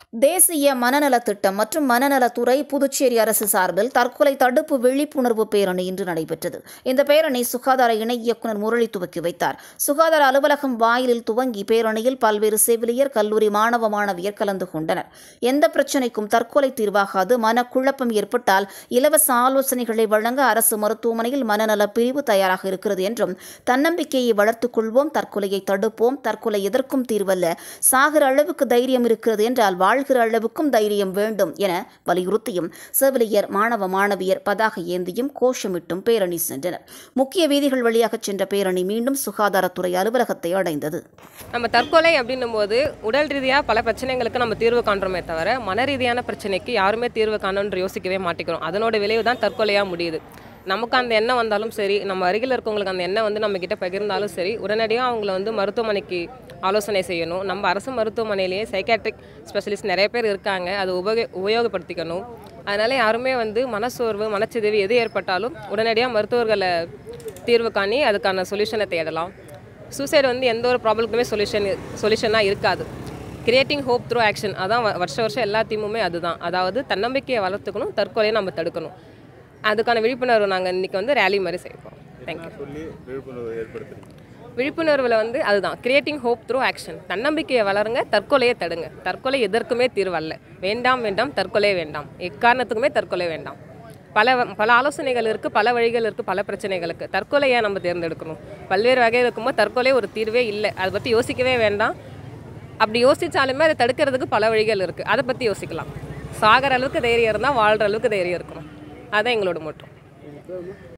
தேசிய மனநலத் திட்டம் மற்றும் மனநலத்துறை புதுச்சேரி அரசு சார்பில் தற்கொலை தடுப்பு விழிப்புணர்வு பேரணி இன்று நடைபெற்றது இந்த பேரணி சுகாதார இணை இயக்குநர் முரளி துவக்கி வைத்தார் சுகாதார அலுவலகம் வாயிலில் துவங்கி பேரணியில் பல்வேறு செவிலியர் கல்லூரி மாணவ மாணவியர் கலந்து கொண்டனர் எந்த பிரச்சினைக்கும் தற்கொலை தீர்வாகாது மனக்குழப்பம் ஏற்பட்டால் இலவச ஆலோசனைகளை வழங்க அரசு மருத்துவமனையில் மனநல பிரிவு தயாராக இருக்கிறது என்றும் தன்னம்பிக்கையை வளர்த்துக் கொள்வோம் தற்கொலையை தடுப்போம் தற்கொலை எதற்கும் தீர்வல்ல சாகிற அளவுக்கு தைரியம் இருக்கிறது என்றால் வாழ்கிற அளவுக்கும் தைரியம் வேண்டும் என வலியுறுத்தியும் செவிலியர் மாணவ மாணவியர் பதாகை ஏந்தியும் கோஷமிட்டும் பேரணி சென்றனர் முக்கிய வீதிகள் வழியாக சென்ற பேரணி மீண்டும் சுகாதாரத்துறை அலுவலகத்தை அடைந்தது நம்ம தற்கொலை அப்படின்னும் போது உடல் ரீதியாக பல பிரச்சனைகளுக்கு நம்ம தீர்வு காண்றோமே தவிர மன ரீதியான பிரச்சனைக்கு யாருமே தீர்வு காணணுன்ற யோசிக்கவே மாட்டேங்கிறோம் அதனோட விளைவு தான் தற்கொலையாக முடியுது நமக்கு அந்த எண்ணம் வந்தாலும் சரி நம்ம அருகில் இருக்கவங்களுக்கு அந்த எண்ணம் வந்து நம்ம கிட்ட பகிர்ந்தாலும் சரி உடனடியாக அவங்கள வந்து மருத்துவமனைக்கு ஆலோசனை செய்யணும் நம்ம அரசு மருத்துவமனையிலேயே சைக்காட்ரிக் ஸ்பெஷலிஸ்ட் நிறைய பேர் இருக்காங்க அதை உபயோக உபயோகப்படுத்திக்கணும் அதனால் யாருமே வந்து மனசோர்வு மனச்சிதைவு எது ஏற்பட்டாலும் உடனடியாக மருத்துவர்களை தீர்வு காணி அதுக்கான சொல்யூஷனை தேடலாம் சூசைடு வந்து எந்த ஒரு ப்ராப்ளத்துக்குமே சொல்யூஷன் சொல்யூஷனாக இருக்காது கிரியேட்டிங் ஹோப் த்ரூ ஆக்ஷன் அதான் வ- வருஷ வருஷம் எல்லா தீமுமே அதுதான் அதாவது தன்னம்பிக்கையை வளர்த்துக்கணும் தற்கொலையை நம்ம தடுக்கணும் அதுக்கான விழிப்புணர்வு நாங்கள் இன்றைக்கி வந்து ரேலி மாதிரி செய்வோம் தேங்க்யூ சொல்லி விழிப்புணர்வு ஏற்படுத்துறீங்க விழிப்புணர்வில் வந்து அதுதான் கிரியேட்டிங் ஹோப் த்ரூ ஆக்ஷன் தன்னம்பிக்கையை வளருங்க தற்கொலையை தடுங்க தற்கொலை எதற்குமே தீர்வல்ல வேண்டாம் வேண்டாம் தற்கொலை வேண்டாம் எக்காரணத்துக்குமே தற்கொலை வேண்டாம் பல வ- பல ஆலோசனைகள் இருக்குது பல வழிகள் இருக்குது பல பிரச்சனைகளுக்கு தற்கொலையை நம்ம தேர்ந்தெடுக்கணும் பல்வேறு வகை இருக்கும்போது தற்கொலை ஒரு தீர்வே இல்லை அதை பற்றி யோசிக்கவே வேண்டாம் அப்படி யோசிச்சாலுமே அதை தடுக்கிறதுக்கு பல வழிகள் இருக்குது அதை பற்றி யோசிக்கலாம் சாகிற அளவுக்கு தைரியம் இருந்தால் வாழ்கிற அளவுக்கு தைரியம் இருக்கணும் அதான் எங்களோட மோட்டம்